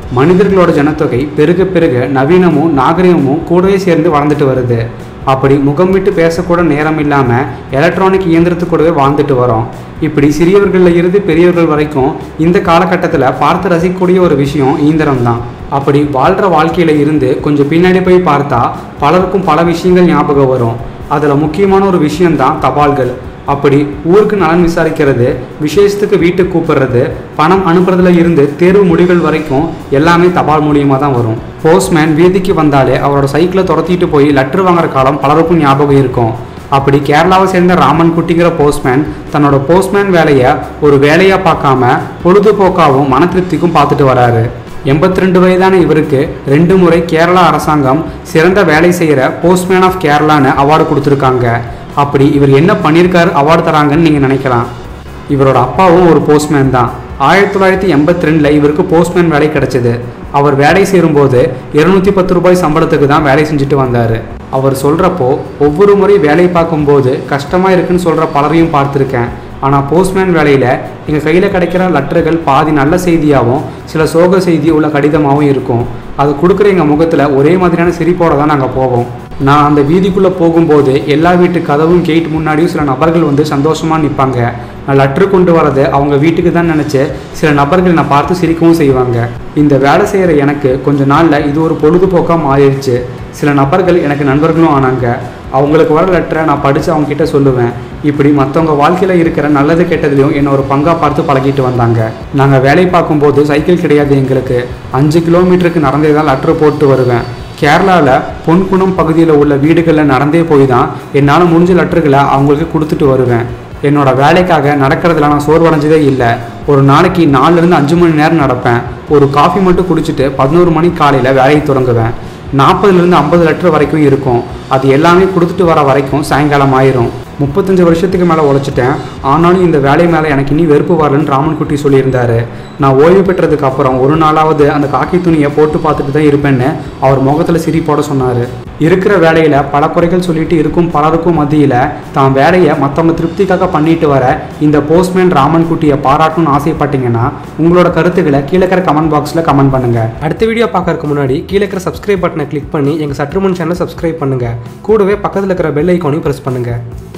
மனிதர்களோட ஜனத்தொகை பெருக பெருக நவீனமும் நாகரிகமும் கூடவே சேர்ந்து வளர்ந்துட்டு வருது அப்படி முகம் விட்டு பேசக்கூட நேரம் இல்லாமல் எலக்ட்ரானிக் இயந்திரத்து கூடவே வாழ்ந்துட்டு வரோம் இப்படி சிறியவர்களில் இருந்து பெரியவர்கள் வரைக்கும் இந்த காலகட்டத்தில் பார்த்து ரசிக்கக்கூடிய ஒரு விஷயம் இயந்திரம் தான் அப்படி வாழ்கிற வாழ்க்கையில இருந்து கொஞ்சம் பின்னாடி போய் பார்த்தா பலருக்கும் பல விஷயங்கள் ஞாபகம் வரும் அதில் முக்கியமான ஒரு விஷயம்தான் தபால்கள் அப்படி ஊருக்கு நலன் விசாரிக்கிறது விசேஷத்துக்கு வீட்டுக்கு கூப்பிடுறது பணம் அனுப்புறதுல இருந்து தேர்வு முடிவுகள் வரைக்கும் எல்லாமே தபால் மூலியமாக தான் வரும் போஸ்ட்மேன் வீதிக்கு வந்தாலே அவரோட சைக்கிளை துரத்திட்டு போய் லெட்டர் வாங்குற காலம் பலருக்கும் ஞாபகம் இருக்கும் அப்படி கேரளாவை சேர்ந்த ராமன் குட்டிங்கிற போஸ்ட்மேன் தன்னோட போஸ்ட்மேன் வேலையை ஒரு வேலையாக பார்க்காம பொழுதுபோக்காகவும் மன திருப்திக்கும் பார்த்துட்டு வராரு எண்பத்தி ரெண்டு வயதான இவருக்கு ரெண்டு முறை கேரளா அரசாங்கம் சிறந்த வேலை செய்கிற போஸ்ட்மேன் ஆஃப் கேரளான்னு அவார்டு கொடுத்துருக்காங்க அப்படி இவர் என்ன பண்ணியிருக்காரு அவார்டு தராங்கன்னு நீங்கள் நினைக்கலாம் இவரோட அப்பாவும் ஒரு போஸ்ட்மேன் தான் ஆயிரத்தி தொள்ளாயிரத்தி எண்பத்தி ரெண்டில் இவருக்கு போஸ்ட்மேன் வேலை கிடைச்சது அவர் வேலை சேரும்போது இருநூத்தி பத்து ரூபாய் சம்பளத்துக்கு தான் வேலை செஞ்சுட்டு வந்தார் அவர் சொல்கிறப்போ ஒவ்வொரு முறை வேலை பார்க்கும்போது கஷ்டமாக இருக்குன்னு சொல்கிற பலரையும் பார்த்துருக்கேன் ஆனால் போஸ்ட்மேன் வேலையில் எங்கள் கையில் கிடைக்கிற லெட்டர்கள் பாதி நல்ல செய்தியாகவும் சில சோக செய்தி உள்ள கடிதமாகவும் இருக்கும் அது கொடுக்குற எங்கள் முகத்தில் ஒரே மாதிரியான சிரிப்போட தான் நாங்கள் போவோம் நான் அந்த வீதிக்குள்ளே போகும்போது எல்லா வீட்டு கதவும் கேட் முன்னாடியும் சில நபர்கள் வந்து சந்தோஷமாக நிற்பாங்க நான் லெட்ரு கொண்டு வரதை அவங்க வீட்டுக்கு தான் நினச்சி சில நபர்கள் நான் பார்த்து சிரிக்கவும் செய்வாங்க இந்த வேலை செய்கிற எனக்கு கொஞ்ச நாளில் இது ஒரு பொழுதுபோக்காக மாறிடுச்சு சில நபர்கள் எனக்கு நண்பர்களும் ஆனாங்க அவங்களுக்கு வர லெட்டரை நான் படித்து அவங்க கிட்ட சொல்லுவேன் இப்படி மற்றவங்க வாழ்க்கையில் இருக்கிற நல்லது கெட்டதுலையும் என்னை ஒரு பங்காக பார்த்து பழகிட்டு வந்தாங்க நாங்கள் வேலை பார்க்கும்போது சைக்கிள் கிடையாது எங்களுக்கு அஞ்சு கிலோமீட்டருக்கு நடந்தே தான் லெட்ரு போட்டு வருவேன் கேரளாவில் பொன்குணம் பகுதியில் உள்ள வீடுகளில் நடந்தே போய் தான் என்னால் முடிஞ்ச லெட்டர்களை அவங்களுக்கு கொடுத்துட்டு வருவேன் என்னோட வேலைக்காக நடக்கிறதுல நான் சோர்வடைஞ்சதே இல்லை ஒரு நாளைக்கு நாலுலேருந்து அஞ்சு மணி நேரம் நடப்பேன் ஒரு காஃபி மட்டும் குடிச்சிட்டு பதினோரு மணி காலையில் வேலையை தொடங்குவேன் நாற்பதுலேருந்து ஐம்பது லெட்டர் வரைக்கும் இருக்கும் அது எல்லாமே கொடுத்துட்டு வர வரைக்கும் சாயங்காலம் ஆயிரும் முப்பத்தஞ்சு வருஷத்துக்கு மேலே உழைச்சிட்டேன் ஆனாலும் இந்த வேலை மேலே எனக்கு இனி வெறுப்பு வரலன்னு ராமன்குட்டி சொல்லியிருந்தாரு நான் ஓய்வு பெற்றதுக்கு அப்புறம் ஒரு நாளாவது அந்த காக்கி துணியை போட்டு பார்த்துட்டு தான் இருப்பேன்னு அவர் முகத்தில் சிரிப்போட சொன்னார் இருக்கிற வேலையில் பல குறைகள் சொல்லிட்டு இருக்கும் பலருக்கும் மத்தியில் தான் வேலையை மற்றவங்க திருப்திக்காக பண்ணிட்டு வர இந்த போஸ்ட்மேன் ராமன்குட்டியை பாராட்டணும்னு ஆசைப்பட்டீங்கன்னா உங்களோட கருத்துக்களை கீழே இருக்கிற கமெண்ட் பாக்ஸில் கமெண்ட் பண்ணுங்க அடுத்த வீடியோ பார்க்கறதுக்கு முன்னாடி கீழே இருக்கிற சப்ஸ்கிரைப் பட்டனை கிளிக் பண்ணி எங்கள் சற்றுமுன் சேனலை சப்ஸ்கிரைப் பண்ணுங்க கூடவே பக்கத்தில் இருக்கிற பெல் ஐக்கானையும் ப்ரெஸ் பண்ணுங்க